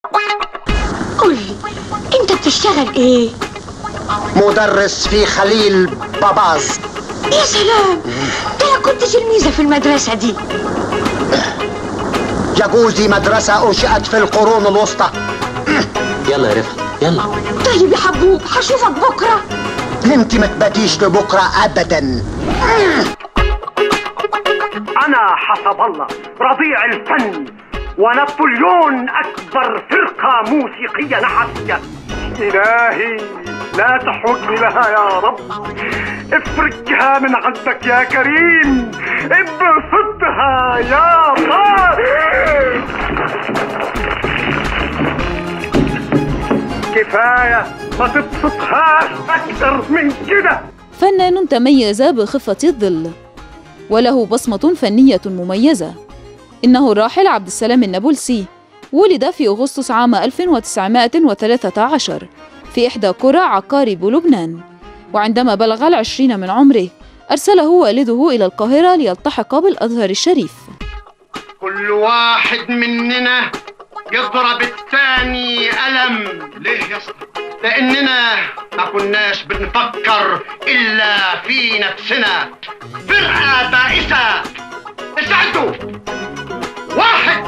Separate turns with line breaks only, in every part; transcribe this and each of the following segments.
قولي انت بتشتغل ايه
مدرس في خليل باباز
يا سلام ده انا كنت تلميذة في المدرسة دي
جاكوزي مدرسة أنشئت في القرون الوسطى
يلا يا رفعت يلا
طيب يا حبوب هشوفك بكرة
انت ما تباتيش لبكرة أبدا
أنا حسب الله رضيع الفن ونابليون أكبر فرقة موسيقية نحسية إلهي لا تحوجني لها يا رب افرجها من عندك يا كريم ابسطها يا طارق كفاية ما تبسطهاش أكثر من كده
فنان تميز بخفة الظل وله بصمة فنية مميزة إنه الراحل عبد السلام النابلسي ولد في أغسطس عام 1913 في إحدى قرى عقارب لبنان وعندما بلغ العشرين من عمره أرسله والده إلى القاهرة ليلتحق بالأزهر الشريف
كل واحد مننا يضرب الثاني ألم ليه يا اسطى؟ لأننا ما كناش بنفكر إلا في نفسنا فرقة بائسة استعدوا واحد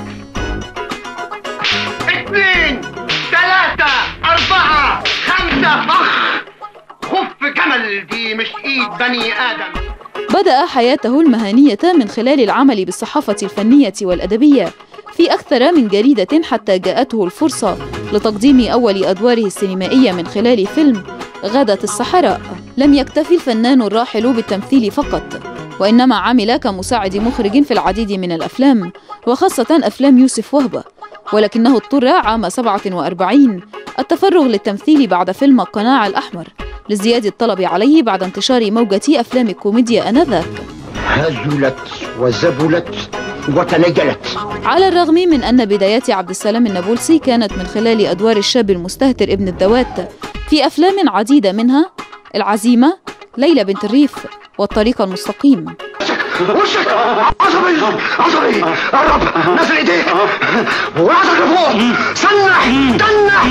اثنين ثلاثة أربعة خمسة أخ خف جمل دي مش إيد بني آدم
بدأ حياته المهنية من خلال العمل بالصحافة الفنية والأدبية في أكثر من جريدة حتى جاءته الفرصة لتقديم أول أدواره السينمائية من خلال فيلم غادة الصحراء لم يكتفي الفنان الراحل بالتمثيل فقط وإنما عمل كمساعد مخرج في العديد من الأفلام وخاصة أفلام يوسف وهبة ولكنه اضطر عام 47 التفرغ للتمثيل بعد فيلم القناع الأحمر لازدياد الطلب عليه بعد انتشار موجة أفلام الكوميديا آنذاك
هزلت وزبلت وتنجلت
على الرغم من أن بدايات عبد السلام النابلسي كانت من خلال أدوار الشاب المستهتر ابن الذوات في أفلام عديدة منها العزيمة ليلى بنت الريف والطريق المستقيم
وشك عصبي عصبي قرب نزل ايديك وراسك لفوق سنح تنح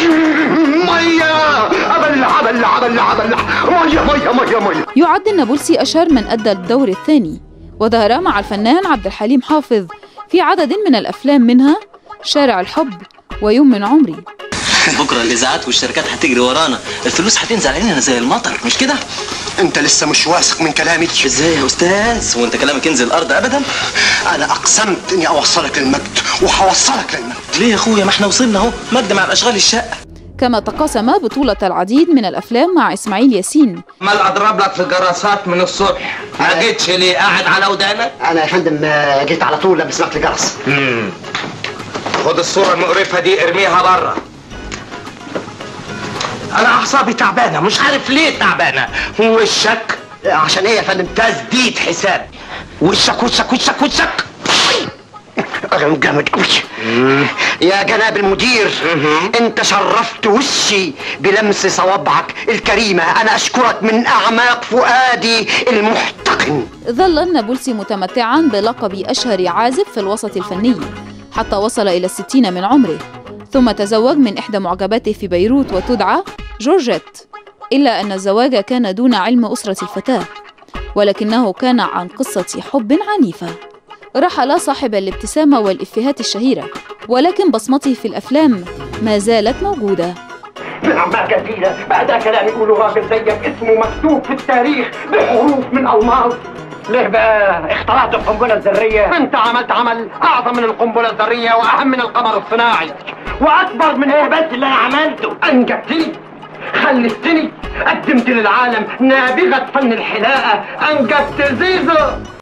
ميه ابلع ابلع ابلع ابلع ميه ميه ميه ميه
يعد النابلسي أشهر من أدى الدور الثاني وظهر مع الفنان عبد الحليم حافظ في عدد من الأفلام منها شارع الحب ويوم من عمري
بكره الاذاعات والشركات هتجري ورانا الفلوس هتنزل علينا زي المطر مش كده
انت لسه مش واثق من كلامي
ازاي يا استاذ وانت كلامك ينزل الارض ابدا
انا اقسمت اني اوصلك للمجد وهوصلك للمجد
ليه يا اخويا ما احنا وصلنا اهو مجد مع الاشغال الشقه
كما تقاسم بطولة العديد من الأفلام مع إسماعيل ياسين
عمال اضرب لك في الجراسات من الصبح ما جيتش ليه قاعد على ودانك
انا يا فندم آه، جيت على طول لما سمعت الجرس
خد الصورة المقرفة دي ارميها بره انا اعصابي تعبانة مش عارف ليه تعبانة وشك
عشان ايه يا فندم
تسديد حساب وشك وشك وشك وشك
أغنى جامد قوي يا جناب المدير انت شرفت وشي بلمس صوابعك الكريمة انا اشكرك من اعماق فؤادي المحتقن
ظل النابلسي متمتعا بلقب أشهر عازف في الوسط الفني حتى وصل إلى الستين من عمره ثم تزوج من إحدى معجباته في بيروت وتدعى جورجيت إلا أن الزواج كان دون علم أسرة الفتاة ولكنه كان عن قصة حب عنيفة رحل صاحب الابتسامة والإفيهات الشهيرة ولكن بصمته في الأفلام ما زالت موجودة
نعمة جديدة بعد كلام يقولوا راجل زيك اسمه مكتوب في التاريخ بحروف من ألماظ ليه بقى اخترعت القنبلة الذرية؟ انت عملت عمل اعظم من القنبلة الذرية واهم من القمر الصناعي واكبر من ايه بس اللي انا عملته انجبتني خلفتني قدمت للعالم نابغة فن الحلاقة انجبت زيزو